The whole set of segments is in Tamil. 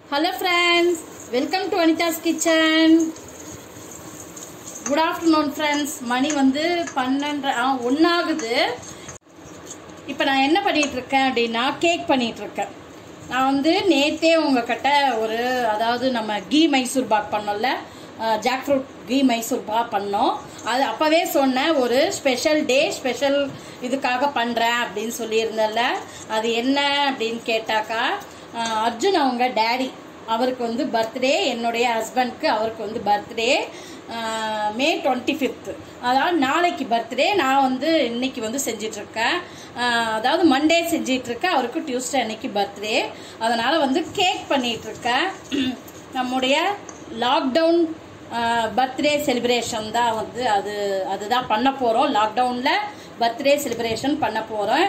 hello friends welcome to Anitha's kitchen good afternoon friends மணி வந்து பன்னெண்டு ஆ ஒன்றாகுது இப்போ நான் என்ன பண்ணிட்டு இருக்கேன் அப்படின்னா கேக் பண்ணிட்டு இருக்கேன் நான் வந்து நேத்தே உங்ககிட்ட ஒரு அதாவது நம்ம கீ மைசூர் பாக் பண்ணோம்ல ஜாக் ஃப்ரூட் கீ மைசூர் பாக் பண்ணோம் அது அப்போவே சொன்னேன் ஒரு ஸ்பெஷல் டே ஸ்பெஷல் இதுக்காக பண்ணுறேன் அப்படின்னு சொல்லியிருந்தேன்ல அது என்ன அப்படின்னு கேட்டாக்கா அஹ், அர்ஜுன் அவங்க டேடி அவருக்கு வந்து பர்த்டே என்னுடைய ஹஸ்பண்ட்க்கு அவருக்கு வந்து பர்த்டே மே டுவெண்ட்டி ஃபிஃப்த்து அதாவது நாளைக்கு பர்த்டே நான் வந்து இன்னைக்கு வந்து செஞ்சிட்ருக்கேன் அதாவது மண்டே செஞ்சிட்ருக்கேன் அவருக்கு டியூஸ்டே அன்னைக்கு பர்த்டே அதனால் வந்து கேக் பண்ணிகிட்ருக்கேன் நம்முடைய லாக்டவுன் பர்த்டே செலிப்ரேஷன் தான் வந்து அது அதுதான் பண்ண போகிறோம் லாக்டவுனில் பர்த்டே செலிப்ரேஷன் பண்ண போகிறோம்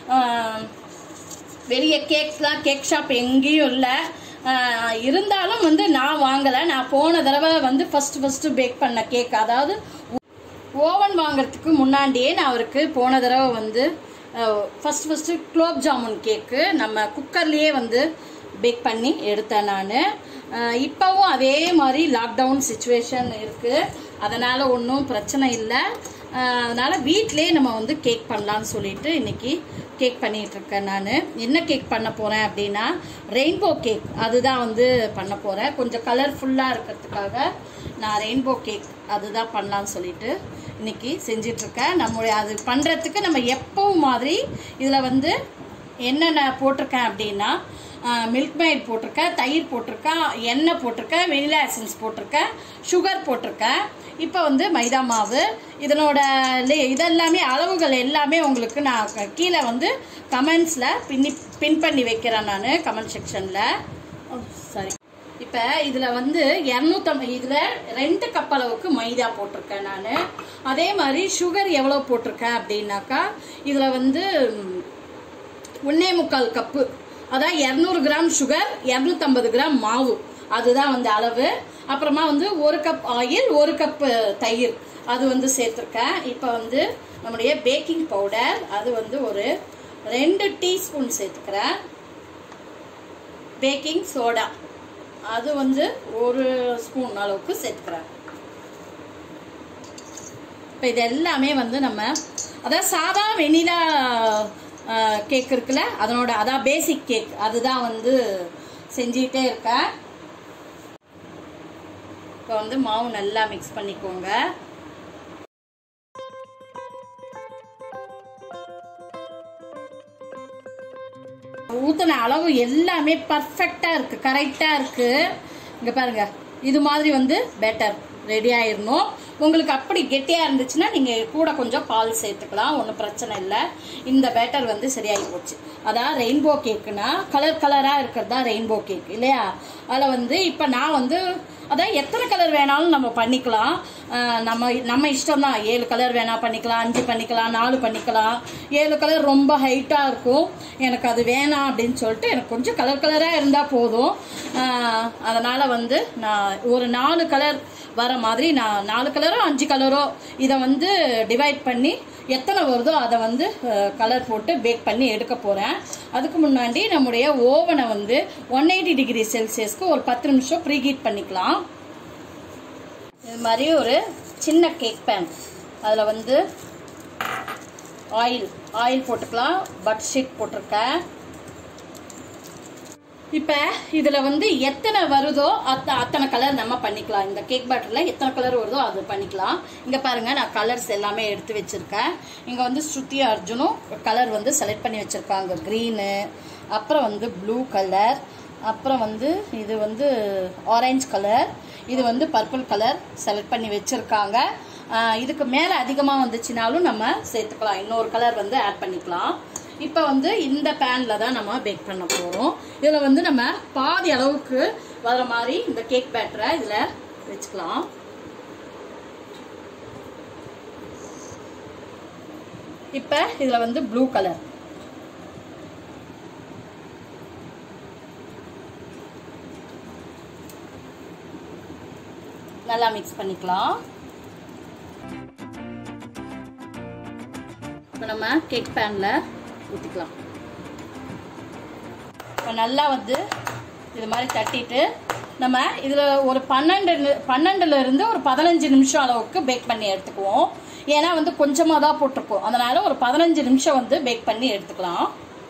வெளியே கேக்ஸ்லாம் கேக் ஷாப் எங்கேயும் இல்லை ஆஹ் இருந்தாலும் வந்து நான் வாங்கலை நான் போன தடவை வந்து ஃபர்ஸ்ட் ஃபர்ஸ்ட் பேக் பண்ண கேக் அதாவது ஓவன் வாங்குறதுக்கு முன்னாடியே நான் அவருக்கு போன தடவை வந்து first first gulab jamun cake நம்ம குக்கர்லேயே வந்து பேக் பண்ணி எடுத்தேன் நான் இப்போவும் அதே மாதிரி லாக்டவுன் சுச்சுவேஷன் இருக்குது அதனால் ஒன்றும் பிரச்சனை இல்லை அதனால் வீட்டிலே நம்ம வந்து கேக் பண்ணலான்னு சொல்லிட்டு இன்னைக்கு கேக் பண்ணிட்டு இருக்கேன் நான் என்ன கேக் பண்ண போகிறேன் அப்படின்னா ரெயின்போ கேக் அதுதான் வந்து பண்ண போகிறேன் கொஞ்சம் கலர்ஃபுல்லாக இருக்கிறதுக்காக நான் ரெயின்போ கேக் அதுதான் பண்ணலான்னு சொல்லிட்டு இன்னைக்கு செஞ்சிட்ருக்கேன் நம்மளுடைய அது பண்ணுறதுக்கு நம்ம எப்பவும் மாதிரி இதில் வந்து என்னென்ன போட்டிருக்கேன் அப்படின்னா மில்க் மேட் போட்டிருக்கேன் தயிர் போட்டிருக்கேன் எண்ணெய் போட்டிருக்கேன் வெனிலா எசன்ஸ் போட்டிருக்கேன் சுகர் போட்டிருக்கேன் இப்போ வந்து மைதா மாவு இதனோட லே- இதெல்லாமே அளவுகள் எல்லாமே உங்களுக்கு நான் க- கீழே வந்து கமெண்ட்ஸில் பின்னி பின் பண்ணி வைக்கிறேன் நான் கமெண்ட் செக்ஷனில் சாரி இப்போ இதில் வந்து இரநூத்தம்பது இதில் ரெண்டு கப் அளவுக்கு மைதா போட்டிருக்கேன் நான் அதே மாதிரி சுகர் எவ்வளோ போட்டிருக்கேன் அப்படின்னாக்கா இதில் வந்து ம், ஒன்னே முக்கால் கப்பு அதான் இரநூறு கிராம் சுகர் இரநூத்தம்பது கிராம் மாவு அதுதான் வந்து அளவு அப்புறமா வந்து ஒரு கப் ஆயில் ஒரு கப் தயிர் அது வந்து சேர்த்துருக்கேன் இப்போ வந்து நம்முடைய பேக்கிங் பவுடர் அது வந்து ஒரு ரெண்டு டீஸ்பூன் சேர்த்துக்கிறேன் பேக்கிங் சோடா அது வந்து ஒரு ஸ்பூன் அளவுக்கு சேர்த்துக்கிறேன் இப்போ இது எல்லாமே வந்து நம்ம அதான் சாதா வெனிலா கேக் இருக்குல்ல அதனோட அதான் பேசிக் கேக் அதுதான் வந்து செஞ்சுக்கிட்டே இருக்கேன் இப்போ வந்து மாவு நல்லா மிக்ஸ் பண்ணிக்கோங்க ஊற்றின அளவு எல்லாமே பர்ஃபெக்டாக இருக்குது கரெக்டாக இருக்குது இங்கே பாருங்க இது மாதிரி வந்து பெட்டர் ரெடி ஆயிடணும் உங்களுக்கு அப்படி கெட்டியாக இருந்துச்சுன்னா நீங்கள் கூட கொஞ்சம் பால் சேர்த்துக்கலாம் ஒன்றும் பிரச்சனை இல்லை இந்த பேட்டர் வந்து சரியாகி போச்சு அதான் ரெயின்போ கேக்குனா கலர் கலராக இருக்கிறது தான் ரெயின்போ கேக் இல்லையா அதில் வந்து இப்போ நான் வந்து அதான் எத்தனை கலர் வேணாலும் நம்ம பண்ணிக்கலாம் அஹ் நம்ம நம்ம இஷ்டம் தான் ஏழு கலர் வேணா பண்ணிக்கலாம் அஞ்சு பண்ணிக்கலாம் நாலு பண்ணிக்கலாம் ஏழு கலர் ரொம்ப ஹைட்டாக இருக்கும் எனக்கு அது வேணாம் அப்படின்னு சொல்லிட்டு எனக்கு கொஞ்சம் கலர் கலராக இருந்தால் போதும் அஹ் அதனால வந்து நான் ஒரு நாலு கலர் வர மாதிரி நான் நாலு கலரோ அஞ்சு கலரோ இதை வந்து டிவைட் பண்ணி எத்தனை வருதோ அதை வந்து கலர் போட்டு பேக் பண்ணி எடுக்க போகிறேன் அதுக்கு முன்னாடி நம்முடைய ஓவனை வந்து ஒன் எயிட்டி டிகிரி செல்சியஸ்க்கு ஒரு பத்து நிமிஷம் ப்ரீஹீட் பண்ணிக்கலாம் இது மாதிரி ஒரு சின்ன கேக் பேன் அதில் வந்து ஆயில் ஆயில் போட்டுக்கலாம் பட் ஷீட் போட்டிருக்கேன் இப்போ இதில் வந்து எத்தனை வருதோ அத்த அத்தனை கலர் நம்ம பண்ணிக்கலாம் இந்த கேக் பேட்டரில் எத்தனை கலர் வருதோ அது பண்ணிக்கலாம் இங்கே பாருங்கள் நான் கலர்ஸ் எல்லாமே எடுத்து வச்சுருக்கேன் இங்கே வந்து ஸ்ருதி அர்ஜுனும் கலர் வந்து செலக்ட் பண்ணி வச்சுருக்காங்க க்ரீனு அப்புறம் வந்து ப்ளூ கலர் அப்புறம் வந்து இது வந்து ஆரஞ்சு கலர் இது வந்து பர்பிள் கலர் செலக்ட் பண்ணி வச்சுருக்காங்க இதுக்கு மேலே அதிகமாக வந்துச்சுனாலும் நம்ம சேர்த்துக்கலாம் இன்னொரு கலர் வந்து ஆட் பண்ணிக்கலாம் இப்போ வந்து இந்த பேனில் தான் நம்ம பேக் பண்ண போகிறோம் இதில் வந்து நம்ம பாதி அளவுக்கு வர மாதிரி இந்த கேக் பேட்டரை இதில் வச்சுக்கலாம் இப்போ இதில் வந்து ப்ளூ கலர் நல்லா மிக்ஸ் பண்ணிக்கலாம் இப்போ நம்ம கேக் பேனில் ஊற்றிக்கலாம் இப்போ நல்லா வந்து இது மாதிரி தட்டிட்டு நம்ம இதில் ஒரு பன்னெண்டு பன்னெண்டுல இருந்து ஒரு பதினஞ்சு நிமிஷம் அளவுக்கு பேக் பண்ணி எடுத்துக்குவோம் ஏன்னா வந்து கொஞ்சமாக தான் போட்டிருக்கோம் அதனால ஒரு பதினஞ்சு நிமிஷம் வந்து பேக் பண்ணி எடுத்துக்கலாம்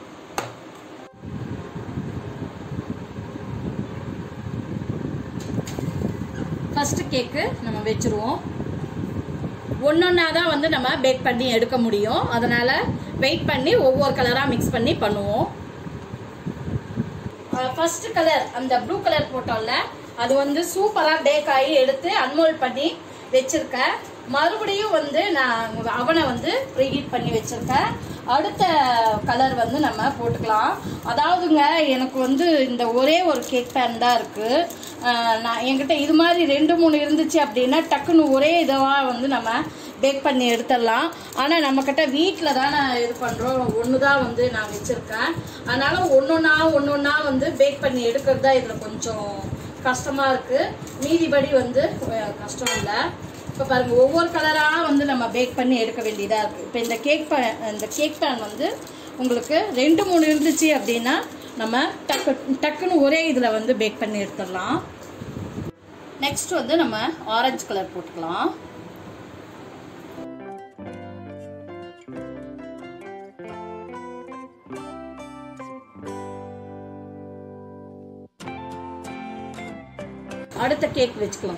ஃபர்ஸ்ட் கேக்கு நம்ம வச்சிருவோம் ஒன்னொன்னா தான் வந்து நம்ம பேக் பண்ணி எடுக்க முடியும் அதனால வெயிட் பண்ணி ஒவ்வொரு கலராக மிக்ஸ் பண்ணி பண்ணுவோம் ஃபர்ஸ்ட் கலர் அந்த ப்ளூ கலர் போட்டோம்ல அது வந்து சூப்பராக பேக் ஆகி எடுத்து அன்மோல்ட் பண்ணி வச்சிருக்கேன் மறுபடியும் வந்து நான் அவனை வந்து ப்ரீஹீட் பண்ணி வச்சிருக்கேன் அடுத்த கலர் வந்து நம்ம போட்டுக்கலாம் அதாவதுங்க எனக்கு வந்து இந்த ஒரே ஒரு கேக் பேன் தான் இருக்கு அஹ் நான் என்கிட்ட இது மாதிரி ரெண்டு மூணு இருந்துச்சு அப்படின்னா டக்குன்னு ஒரே இதுவாக வந்து நம்ம பேக் பண்ணி எடுத்துடலாம் ஆனால் நம்மக்கிட்ட வீட்டில் தான் நான் இது பண்ணுறோம் ஒன்று தான் வந்து நான் வச்சுருக்கேன் அதனால ஒன்றொன்னா ஒன்றொன்னா வந்து பேக் பண்ணி எடுக்கிறது தான் இதில் கொஞ்சம் கஷ்டமாக இருக்குது மீதிபடி வந்து அஹ், கஷ்டம் இல்லை இப்போ பாருங்க ஒவ்வொரு கலராக வந்து நம்ம பேக் பண்ணி எடுக்க வேண்டியதாக இருக்குது இப்போ இந்த கேக் பே இந்த கேக் பேன் வந்து உங்களுக்கு ரெண்டு மூணு இருந்துச்சு அப்படின்னா நம்ம டக்கு டக்குன்னு ஒரே இதில் வந்து பேக் பண்ணி எடுத்துடலாம் நெக்ஸ்ட் வந்து நம்ம ஆரஞ்சு கலர் போட்டுக்கலாம் அடுத்த கேக் வச்சுக்கலாம்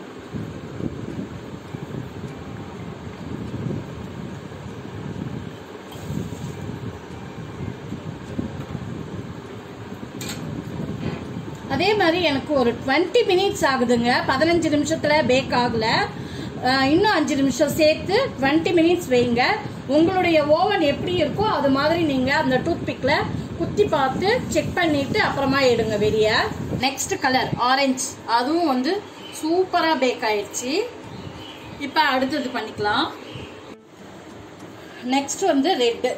அதே மாதிரி எனக்கு ஒரு டுவெண்ட்டி மினிட்ஸ் ஆகுதுங்க பதினஞ்சு நிமிஷத்துல பேக் ஆகல அஹ் இன்னும் அஞ்சு நிமிஷம் சேர்த்து டுவெண்ட்டி மினிட்ஸ் வைங்க உங்களுடைய ஓவன் எப்படி இருக்கோ அது மாதிரி நீங்க அந்த டூத் பிக்ல குத்தி பார்த்து செக் பண்ணிட்டு அப்புறமா எடுங்க வெளிய நெக்ஸ்ட் கலர் ஆரஞ்சு அதுவும் வந்து சூப்பரா பேக் ஆயிடுச்சு இப்போ அடுத்தது பண்ணிக்கலாம் நெக்ஸ்ட் வந்து ரெட்டு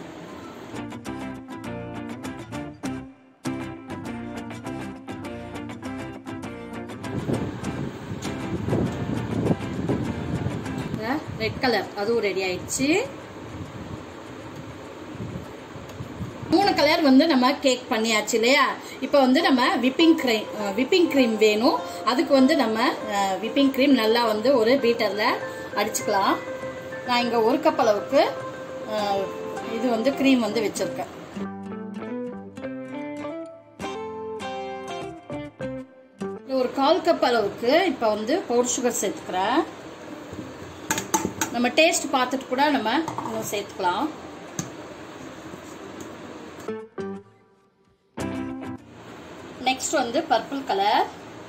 ரெட் கலர் அதுவும் ரெடி ஆயிடுச்சு மூணு கலர் வந்து நம்ம கேக் பண்ணியாச்சு இல்லையா இப்போ வந்து நம்ம விப்பிங் க்ரீம் விப்பிங் க்ரீம் வேணும் அதுக்கு வந்து நம்ம விப்பிங் க்ரீம் நல்லா வந்து ஒரு பீட்டரில் அடிச்சுக்கலாம் நான் இங்கே ஒரு கப் அளவுக்கு அஹ், இது வந்து க்ரீம் வந்து வச்சுருக்கேன் ஒரு கால் கப் அளவுக்கு இப்போ வந்து பவுடர் சுகர் சேர்த்துக்கிறேன் நம்ம டேஸ்ட் பார்த்துட்டு கூட நம்ம இன்னும் சேர்த்துக்கலாம் நெக்ஸ்ட் வந்து பர்பிள் கலர்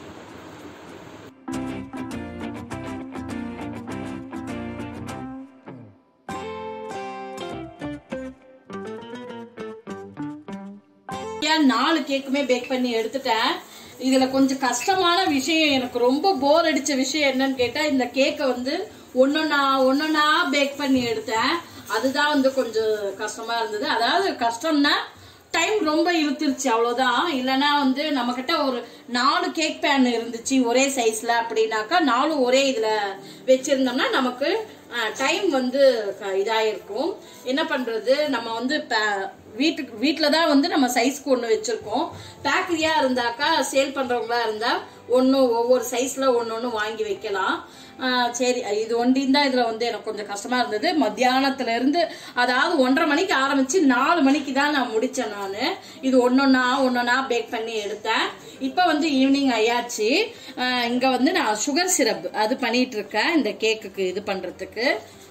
நாலு கேக்குமே பேக் பண்ணி எடுத்துட்டேன் இதுல கொஞ்சம் கஷ்டமான விஷயம் எனக்கு ரொம்ப போர் அடிச்ச விஷயம் என்னன்னு கேட்டா இந்த கேக்கை வந்து ஒன்னொன்னா ஒன்னொன்னா பேக் பண்ணி எடுத்தேன் அதுதான் வந்து கொஞ்சம் கஷ்டமா இருந்தது அதாவது கஷ்டம்னா டைம் ரொம்ப இழுத்துருச்சு அவ்வளவுதான் இல்லைன்னா வந்து நம்ம கிட்ட ஒரு நாலு கேக் பேன் இருந்துச்சு ஒரே சைஸ்ல அப்படின்னாக்கா நாலும் ஒரே இதுல வச்சிருந்தோம்னா நமக்கு டைம் வந்து க- இதாயிருக்கும் என்ன பண்றது நம்ம வந்து ப- வீட்டுக்கு வீட்டில் தான் வந்து நம்ம சைஸ்க்கு ஒன்று வச்சிருக்கோம் பேக்கரியா இருந்தாக்கா சேல் பண்றவங்களா இருந்தா ஒன்று ஒவ்வொரு சைஸ்ல ஒன்று ஒன்று வாங்கி வைக்கலாம் ஆஹ் சரி இது ஒண்டியும் தான் இதுல வந்து எனக்கு கொஞ்சம் கஷ்டமா இருந்தது மத்தியானத்துல இருந்து அதாவது ஒன்றரை மணிக்கு ஆரம்பிச்சு நாலு மணிக்கு தான் நான் முடிச்சேன் நான் இது ஒன்னொன்னா ஒன்னொன்னா பேக் பண்ணி எடுத்தேன் இப்போ வந்து ஈவினிங் ஆயாச்சு ஆஹ் இங்க வந்து நான் சுகர் சிரப் அது பண்ணிட்டு இருக்கேன் இந்த கேக்குக்கு இது பண்றதுக்கு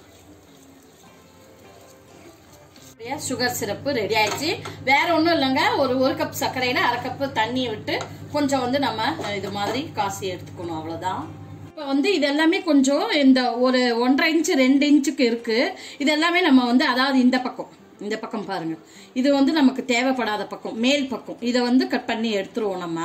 சுகர் சிரப்பு ரெடி ஆயிடுச்சு வேற ஒன்றும் இல்லைங்க ஒரு ஒரு கப் சர்க்கரையில அரை கப்பு தண்ணி விட்டு கொஞ்சம் வந்து நம்ம அஹ், இது மாதிரி காசி எடுத்துக்கணும் அவ்வளவுதான் இப்போ வந்து இது எல்லாமே கொஞ்சம் இந்த ஒரு ஒன்றரை இன்ச்சு ரெண்டு இன்ச்சுக்கு இருக்கு இது எல்லாமே நம்ம வந்து அதாவது இந்த பக்கம் இந்த பக்கம் பாருங்க இது வந்து நமக்கு தேவைப்படாத பக்கம் மேல் பக்கம் இதை வந்து கட் பண்ணி எடுத்துருவோம் நம்ம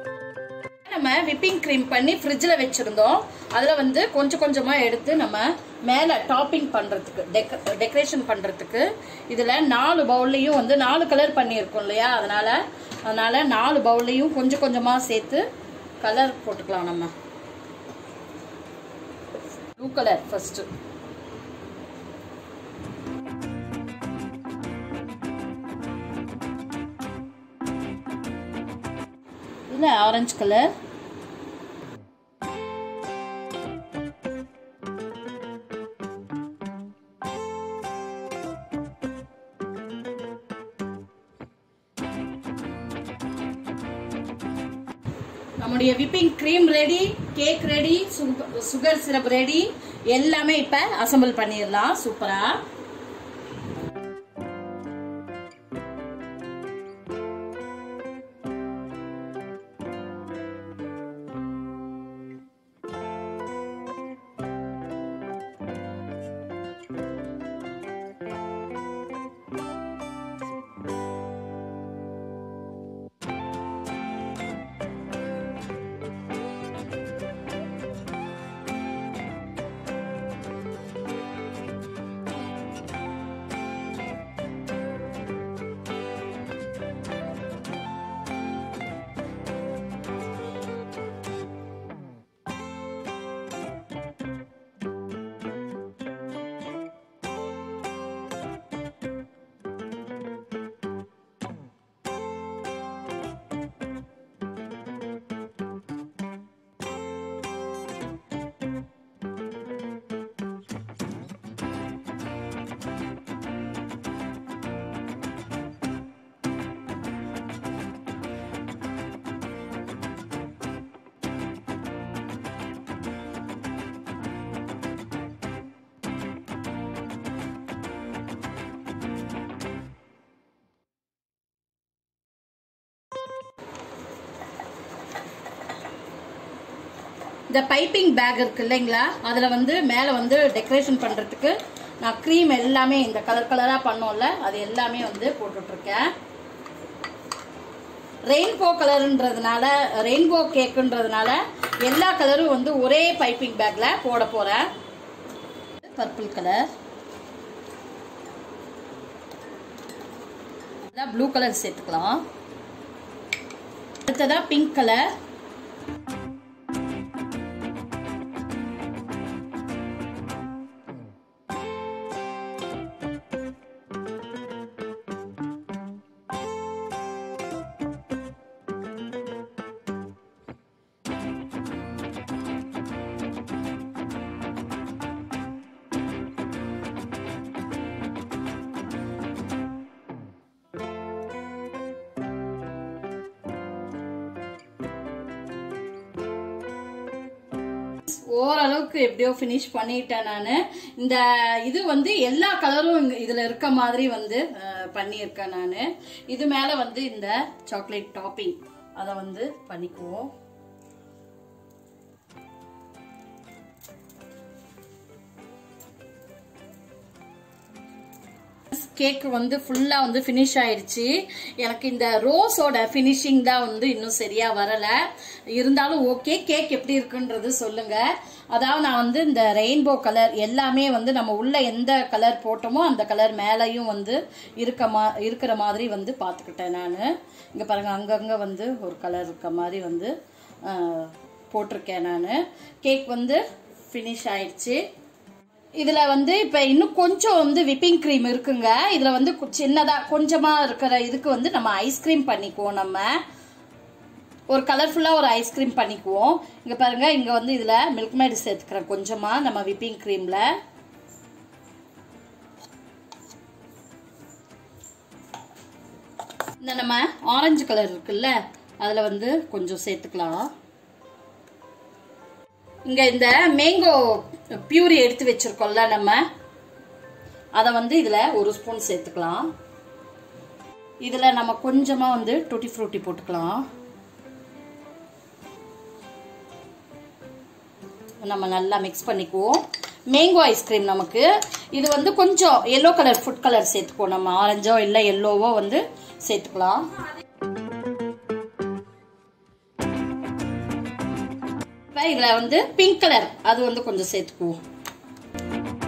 நம்ம விப்பிங் க்ரீம் பண்ணி ஃப்ரிட்ஜில் வச்சுருந்தோம் அதில் வந்து கொஞ்சம் கொஞ்சமாக எடுத்து நம்ம மேலே டாப்பிங் பண்ணுறதுக்கு டெக்க டெக்கரேஷன் பண்ணுறதுக்கு இதில் நாலு பவுல்லையும் வந்து நாலு கலர் பண்ணியிருக்கோம் இல்லையா அதனால் அதனால் நாலு பவுல்லையும் கொஞ்சம் கொஞ்சமாக சேர்த்து கலர் போட்டுக்கலாம் நம்ம ப்ளூ கலர் ஃபஸ்ட்டு இதில் ஆரஞ்சு கலர் நம்முடைய whipping cream ready cake ready sugar syrup ready எல்லாமே இப்ப அசம்பிள் பண்ணிடலாம் சூப்பரா இந்த பைப்பிங் பேக் இருக்கு இல்லைங்களா அதில் வந்து மேலே வந்து டெக்கரேஷன் பண்ணுறதுக்கு நான் க்ரீம் எல்லாமே இந்த கலர் கலராக பண்ணோம்ல அது எல்லாமே வந்து போட்டுட்ருக்கேன் ரெயின்போ கலருன்றதுனால ரெயின்போ கேக்குன்றதுனால எல்லா கலரும் வந்து ஒரே பைப்பிங் பேக்கில் போட போகிறேன் பர்பிள் கலர் ப்ளூ கலர் சேர்த்துக்கலாம் அடுத்ததா பிங்க் கலர் ஓரளவுக்கு எப்படியோ ஃபினிஷ் பண்ணிட்டேன் நான் இந்த இது வந்து எல்லா கலரும் இங்க இதில் இருக்க மாதிரி வந்து அஹ், பண்ணியிருக்கேன் நான் இது மேலே வந்து இந்த சாக்லேட் டாப்பிங் அதை வந்து பண்ணிக்குவோம் கேக் வந்து ஃபுல்லா வந்து ஃபினிஷ் ஆயிடுச்சு எனக்கு இந்த ரோஸோட ஃபினிஷிங் தான் வந்து இன்னும் சரியா வரல இருந்தாலும் ஓகே கேக் எப்படி இருக்குன்றது சொல்லுங்க அதாவது நான் வந்து இந்த ரெயின்போ கலர் எல்லாமே வந்து நம்ம உள்ள எந்த கலர் போட்டோமோ அந்த கலர் மேலேயும் வந்து இருக்க மா இருக்கிற மாதிரி வந்து பார்த்துக்கிட்டேன் நான் இங்கே பாருங்க அங்கங்கே வந்து ஒரு கலர் இருக்க மாதிரி வந்து ஆஹ், போட்டிருக்கேன் நான் கேக் வந்து ஃபினிஷ் ஆயிடுச்சு இதுல வந்து இப்ப இன்னும் கொஞ்சம் வந்து விப்பிங் க்ரீம் இருக்குங்க இதுல வந்து கு- சின்னதா கொஞ்சமா இருக்கிற இதுக்கு வந்து நம்ம ஐஸ்கிரீம் பண்ணிக்குவோம் நம்ம ஒரு கலர்ஃபுல்லா ஒரு ஐஸ்கிரீம் பண்ணிக்குவோம் இங்க பாருங்க இங்க வந்து இதுல மில்க் மேட் சேர்த்துக்கிறேன் கொஞ்சமா நம்ம விப்பிங் க்ரீம்ல இந்த நம்ம ஆரஞ்சு கலர் இருக்குல்ல அதுல வந்து கொஞ்சம் சேர்த்துக்கலாம் இங்க இந்த மேங்கோ பியூரி எடுத்து வச்சிருக்கோம்ல நம்ம அதை வந்து இதுல ஒரு ஸ்பூன் சேர்த்துக்கலாம் இதுல நம்ம கொஞ்சமா வந்து டூட்டி ஃப்ரூட்டி போட்டுக்கலாம் நம்ம நல்லா மிக்ஸ் பண்ணிக்குவோம் மேங்கோ ஐஸ்கிரீம் நமக்கு இது வந்து கொஞ்சம் எல்லோ கலர் ஃபுட் கலர் சேர்த்துக்குவோம் நம்ம ஆரஞ்சோ இல்லை எல்லோவோ வந்து சேர்த்துக்கலாம் இப்போ இதில் வந்து பிங்க் கலர் அது வந்து கொஞ்சம் சேர்த்துக்குவோம்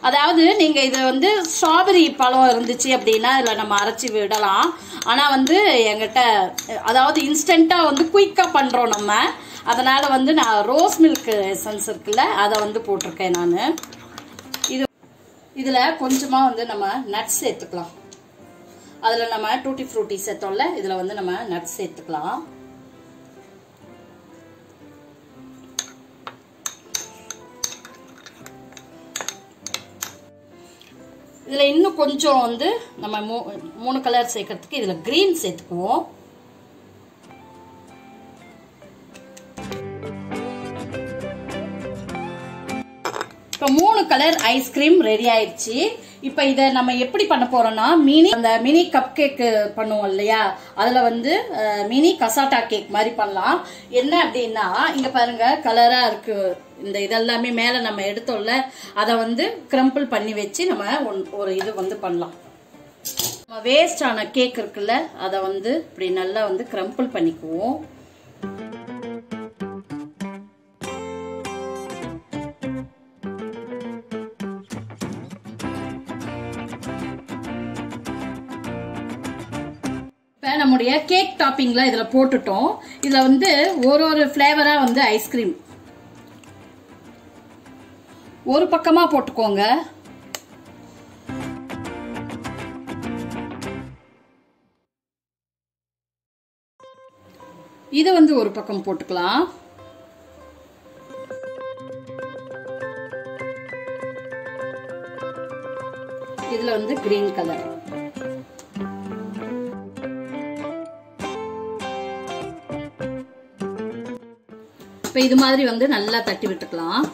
அதாவது நீங்க இதை வந்து ஸ்ட்ராபெரி பழம் இருந்துச்சு அப்படின்னா இதில் நம்ம அரைச்சி விடலாம் ஆனால் வந்து என்கிட்ட அதாவது இன்ஸ்டண்ட்டாக வந்து குயிக்காக பண்ணுறோம் நம்ம அதனால வந்து நான் ரோஸ் மில்க் எசன்ஸ் இருக்குல்ல அதை வந்து போட்டிருக்கேன் நான் இது இதில் கொஞ்சமாக வந்து நம்ம நட்ஸ் சேர்த்துக்கலாம் அதில் நம்ம டூட்டி ஃப்ரூட்டி சேர்த்தோம்ல இதில் வந்து நம்ம நட்ஸ் சேர்த்துக்கலாம் இதில் இன்னும் கொஞ்சம் வந்து நம்ம மூ மூணு கலர் சேர்க்கறதுக்கு இதில் க்ரீன் சேர்த்துக்குவோம் இப்போ மூணு கலர் ஐஸ்கிரீம் ரெடி ஆயிடுச்சு இப்போ இதை நம்ம எப்படி பண்ண போறோம்னா மினி அந்த மினி கப் கேக் பண்ணுவோம் இல்லையா அதுல வந்து மினி கசாட்டா கேக் மாதிரி பண்ணலாம் என்ன அப்படின்னா இங்க பாருங்க கலரா இருக்கு இந்த இதெல்லாமே மேல நம்ம எடுத்தோம்ல அதை வந்து கிரம்பிள் பண்ணி வச்சு நம்ம ஒன்- ஒரு இது வந்து பண்ணலாம் நம்ம வேஸ்ட் ஆன கேக் இருக்குல்ல அதை வந்து இப்படி நல்லா வந்து கிரம்பிள் பண்ணிக்குவோம் இப்போ நம்முடைய கேக் டாப்பிங்ல இதில் போட்டுட்டோம் இதில் வந்து ஒரு ஒரு ஃப்ளேவராக வந்து ஐஸ்கிரீம் ஒரு பக்கமாக போட்டுக்கோங்க இது வந்து ஒரு பக்கம் போட்டுக்கலாம் இதுல வந்து கிரீன் கலர் இப்போ இது மாதிரி வந்து நல்லா தட்டி விட்டுக்கலாம்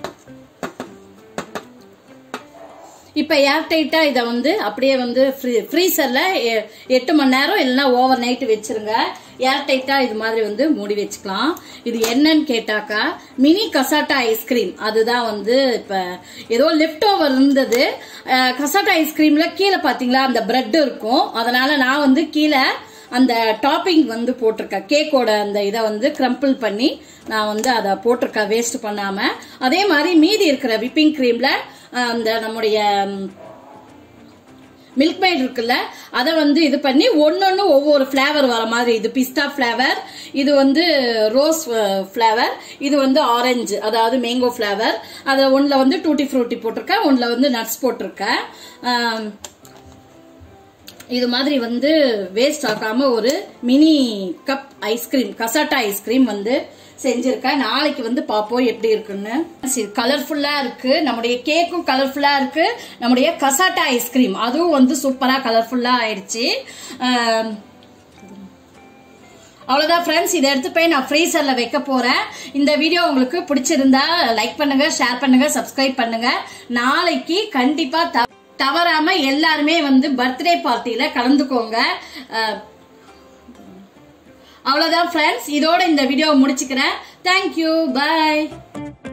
இப்போ ஏர்டைட்டாக இதை வந்து அப்படியே வந்து ஃப்ரீ ஃப்ரீசரில் எட்டு மணி நேரம் இல்லைன்னா ஓவர் நைட்டு வச்சிருங்க ஏர்டைட்டாக இது மாதிரி வந்து மூடி வச்சுக்கலாம் இது என்னன்னு கேட்டாக்கா மினி கசாட்டா ஐஸ்கிரீம் அதுதான் வந்து இப்போ ஏதோ லெஃப்ட் ஓவர் இருந்தது அஹ், கசாட்டா ஐஸ்கிரீமில் கீழே பார்த்தீங்களா அந்த பிரெட் இருக்கும் அதனால நான் வந்து கீழே அந்த டாப்பிங் வந்து போட்டிருக்கேன் கேக்கோட அந்த இதை வந்து கிரம்பிள் பண்ணி நான் வந்து அதை போட்டிருக்கேன் வேஸ்ட் பண்ணாம அதே மாதிரி மீதி இருக்கிற விப்பிங் கிரீம்ல அந்த நம்முடைய மில்க் மைட் இருக்குல்ல அதை வந்து இது பண்ணி ஒன்னொன்னு ஒவ்வொரு ஃப்ளேவர் வர மாதிரி இது பிஸ்தா ஃப்ளேவர் இது வந்து ரோஸ் ஃப்ளேவர் இது வந்து ஆரஞ்சு அதாவது மேங்கோ ஃப்ளேவர் அதில் ஒன்றில் வந்து டூட்டி ஃப்ரூட்டி போட்டிருக்கேன் ஒன்றில் வந்து நட்ஸ் போட்டிருக்கேன் ஆம், இது மாதிரி வந்து வேஸ்ட் ஆக்காம ஒரு mini cup ice cream cassata ice cream வந்து செஞ்சிருக்கேன் நாளைக்கு வந்து பார்ப்போம் எப்படி இருக்குன்னு கலர்ஃபுல்லா இருக்கு நம்முடைய கேக்கும் கலர்ஃபுல்லா இருக்கு நம்முடைய கசாட்டா ஐஸ்கிரீம் அதுவும் வந்து சூப்பரா கலர்ஃபுல்லா ஆயிடுச்சு ஆம், அவ்வளோதான் ஃப்ரெண்ட்ஸ் இதை எடுத்து போய் நான் ஃப்ரீசரில் வைக்க போகிறேன் இந்த வீடியோ உங்களுக்கு பிடிச்சிருந்தா லைக் பண்ணுங்க ஷேர் பண்ணுங்க சப்ஸ்கிரைப் பண்ணுங்க நாளைக்கு கண்டிப்பாக த தவறாம எல்லாருமே வந்து பர்த்டே பார்ட்டியில கலந்துக்கோங்க அஹ், அவ்வளவுதான் ஃப்ரெண்ட்ஸ் இதோட இந்த வீடியோவை முடிச்சுக்கிறேன் தேங்க்யூ பை